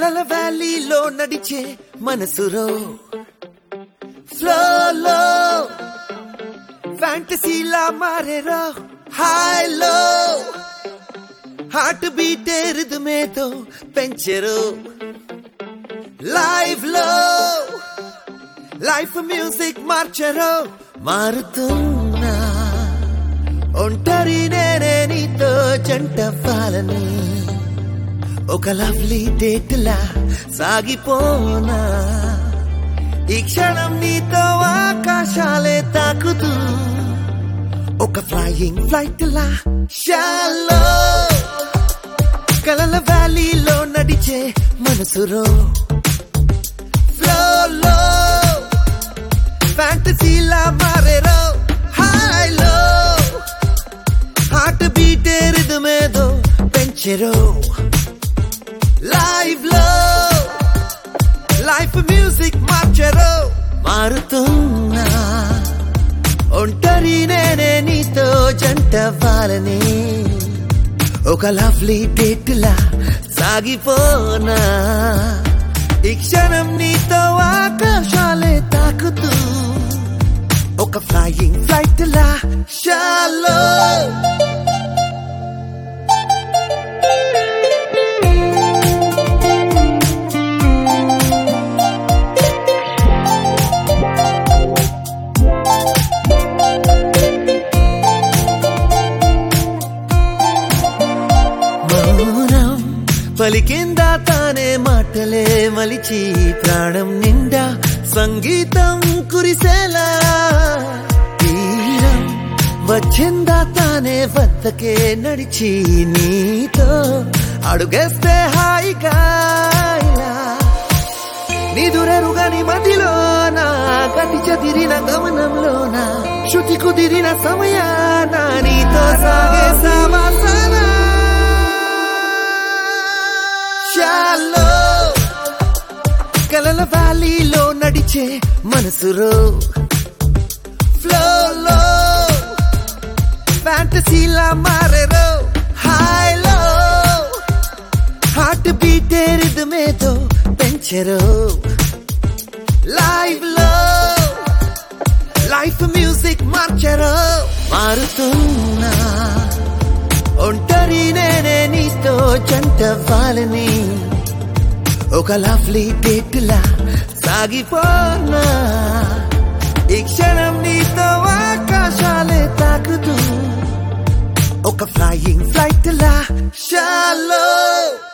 కలల వ్యాలీలో నడిచే మనసులో ఫ్లోలో ఫ్యాంటసీలా మారేరో హాయ్లో హార్ట్ బీటే రిధమేతో పెంచెరు లైవ్ లో లైఫ్ మ్యూజిక్ మార్చరు మారుతున్నా ఒంటరి నేనే నీతో జంటవ్వాలని ఒక లవ్లీ డేట్ లా సాగిపోనా ఈ క్షణం నీతో ఆకాశాలే తాకుతూ ఒక ఫ్లయింగ్ ఫ్లైట్ లా షాలో కలల వ్యాలీలో నడిచే మనసులో ఫ్లోలో ఫ్యాంటసీలా మారేరో హాయ్లో హార్ట్ బీటే రిధమేదో పెంచెరో లైవ్ లో లైఫ్ మ్యూజిక్ మార్చరు మారుతున్నా ఒంటరి నేనే నీతో జంటవ్వాలని ఒక లవ్లీ డేట్ లా సాగిపోనా ఈ క్షణం నీతో ఆకాశాలే తాకుతూ ఒక ఫ్లయింగ్ ఫ్లైట్ లా షాలో మౌనం పలికిందా తానే మాటలే మలిచి ప్రాణం నిండా సంగీతం కురిసేలా తీరం వచ్చిందా తానే వద్దకే నడిచి నీతో అడుగేస్తే హాయిగా ఇలా నిదురెరుగని మదిలోన గతి చదిరిన గమనంలోన శృతి కుదిరిన సమయాన నీతో సాగే సమాసన షాలో కలల వ్యాలీలో నడిచే మనసులో ఫ్లోలో ఫ్యాంటసీలా మారేరో హాయ్లో హార్ట్ బీటే రిధమేతో పెంచెరు లైవ్ లో లైఫ్ మ్యూజిక్ మార్చరు మారుతున్నా ఒంటరి నేనే నీతో జంటవ్వాలని ఒక లవ్లీ డేట్ లా సాగిపోనా ఈ క్షణం నీతో ఆకాశాలే తాకుతూ ఒక ఫ్లయింగ్ ఫ్లైట్ లా షాలో